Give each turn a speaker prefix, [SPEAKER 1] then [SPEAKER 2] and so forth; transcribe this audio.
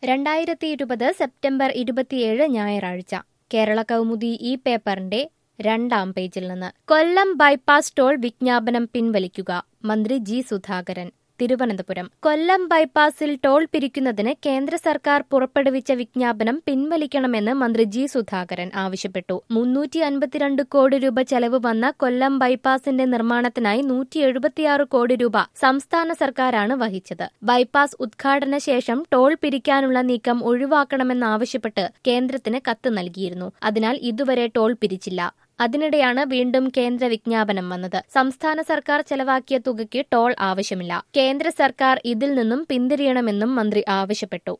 [SPEAKER 1] രണ്ടായിരത്തി ഇരുപത് സെപ്റ്റംബർ ഇരുപത്തിയേഴ് ഞായറാഴ്ച കേരള കൗമുദി ഈ പേപ്പറിന്റെ രണ്ടാം പേജിൽ നിന്ന് കൊല്ലം ബൈപ്പാസ് ടോൾ വിജ്ഞാപനം പിൻവലിക്കുക മന്ത്രി ജി സുധാകരൻ തിരുവനന്തപുരം കൊല്ലം ബൈപ്പാസിൽ ടോൾ പിരിക്കുന്നതിന് കേന്ദ്ര സർക്കാർ പുറപ്പെടുവിച്ച വിജ്ഞാപനം പിൻവലിക്കണമെന്ന് മന്ത്രി ജി സുധാകരൻ ആവശ്യപ്പെട്ടു മുന്നൂറ്റി അൻപത്തിരണ്ട് കോടി രൂപ ചെലവ് വന്ന കൊല്ലം ബൈപ്പാസിന്റെ നിർമ്മാണത്തിനായി നൂറ്റി എഴുപത്തിയാറ് കോടി രൂപ സംസ്ഥാന സർക്കാരാണ് വഹിച്ചത് ബൈപ്പാസ് ഉദ്ഘാടന ശേഷം ടോൾ പിരിക്കാനുള്ള നീക്കം ഒഴിവാക്കണമെന്നാവശ്യപ്പെട്ട് കേന്ദ്രത്തിന് കത്ത് നൽകിയിരുന്നു അതിനാൽ ഇതുവരെ ടോൾ പിരിച്ചില്ല അതിനിടെയാണ് വീണ്ടും കേന്ദ്ര വിജ്ഞാപനം വന്നത് സംസ്ഥാന സർക്കാർ ചെലവാക്കിയ തുകയ്ക്ക് ടോൾ ആവശ്യമില്ല കേന്ദ്ര സർക്കാർ ഇതിൽ നിന്നും പിന്തിരിയണമെന്നും മന്ത്രി ആവശ്യപ്പെട്ടു